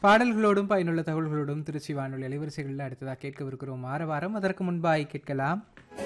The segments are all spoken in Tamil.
பாடல்களோடும் பயனுள்ள தகவல்களோடும் திருச்சி வானொலி அலைவரிசைகளில் அடுத்ததாக கேட்கவிருக்கிறோம் ஆர வாரம் அதற்கு முன்பாய் கேட்கலாம்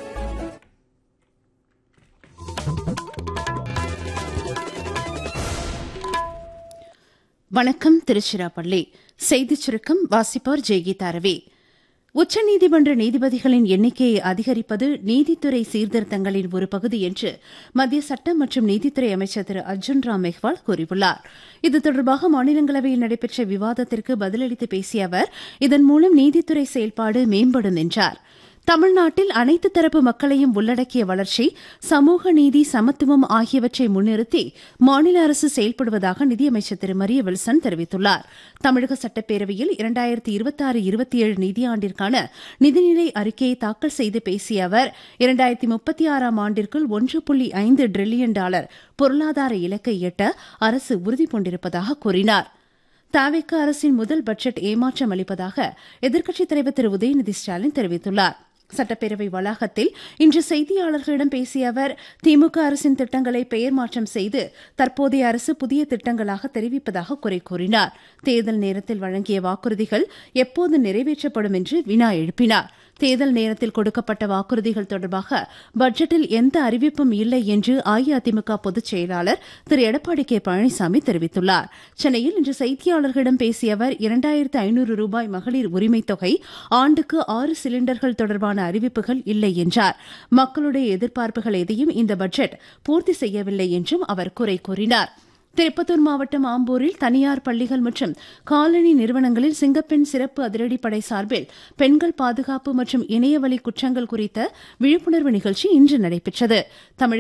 வணக்கம் திருச்சிராப்பள்ளி செய்திச் சுருக்கம் வாசிப்போர் ஜெய்கீதா ரவி உச்சநீதிமன்ற நீதிபதிகளின் எண்ணிக்கையை அதிகரிப்பது நீதித்துறை சீர்திருத்தங்களின் ஒரு பகுதி என்று மத்திய சட்டம் மற்றும் நீதித்துறை அமைச்சர் திரு அர்ஜுன் ராம் மெஹ்வால் கூறியுள்ளார் இது தொடர்பாக மாநிலங்களவையில் நடைபெற்ற விவாதத்திற்கு பதிலளித்து பேசிய அவர் இதன் மூலம் நீதித்துறை செயல்பாடு மேம்படும் என்றார் தமிழ்நாட்டில் அனைத்து தரப்பு மக்களையும் உள்ளடக்கிய வளர்ச்சி சமூக நீதி சமத்துவம் ஆகியவற்றை முன்னிறுத்தி மாநில அரசு செயல்படுவதாக நிதியமைச்சர் திரு மரிய வில்சன் தெரிவித்துள்ளார் தமிழக சட்டப்பேரவையில் இரண்டாயிரத்தி இருபத்தாறு இருபத்தி ஏழு நிதியாண்டிற்கான நிதிநிலை அறிக்கையை தாக்கல் செய்து பேசிய அவர் இரண்டாயிரத்தி முப்பத்தி ஆறாம் ஆண்டிற்குள் ஒன்று புள்ளி ஐந்து டிரில்லியன் டாலர் பொருளாதார இலக்கை எட்ட அரசு உறுதி பூண்டிருப்பதாக கூறினார் தாவேக்க அரசின் முதல் பட்ஜெட் ஏமாற்றம் அளிப்பதாக எதிர்க்கட்சித் தலைவர் திரு உதயநிதி ஸ்டாலின் தெரிவித்துள்ளார் சட்டப்பேரவை வளாகத்தில் இன்று செய்தியாளர்களிடம் பேசிய அவர் திமுக அரசின் திட்டங்களை பெயர் மாற்றம் செய்து தற்போதைய அரசு புதிய திட்டங்களாக தெரிவிப்பதாக குறை கூறினார் தேர்தல் நேரத்தில் வழங்கிய வாக்குறுதிகள் எப்போது நிறைவேற்றப்படும் என்று வினா எழுப்பினார் தேர்தல் நேரத்தில் கொடுக்கப்பட்ட வாக்குறுதிகள் தொடர்பாக பட்ஜெட்டில் எந்த அறிவிப்பும் இல்லை என்று அஇஅதிமுக பொதுச் செயலாளர் திரு எடப்பாடி கே பழனிசாமி தெரிவித்துள்ளார் சென்னையில் இன்று செய்தியாளர்களிடம் பேசிய அவர் இரண்டாயிரத்து ஐநூறு ரூபாய் மகளிர் உரிமைத் தொகை ஆண்டுக்கு ஆறு சிலிண்டர்கள் தொடர்பான அறிவிப்புகள் இல்லை என்றார் மக்களுடைய எதிர்பார்ப்புகள் எதையும் இந்த பட்ஜெட் பூர்த்தி செய்யவில்லை என்றும் அவர் குறை கூறினார் திருப்பத்தூர் மாவட்டம் ஆம்பூரில் தனியார் பள்ளிகள் மற்றும் காலனி நிறுவனங்களில் சிங்கப்பெண் சிறப்பு அதிரடிப்படை சார்பில் பெண்கள் பாதுகாப்பு மற்றும் இணையவழி குற்றங்கள் குறித்த விழிப்புணர்வு நிகழ்ச்சி இன்று நடைபெற்றது தமிழக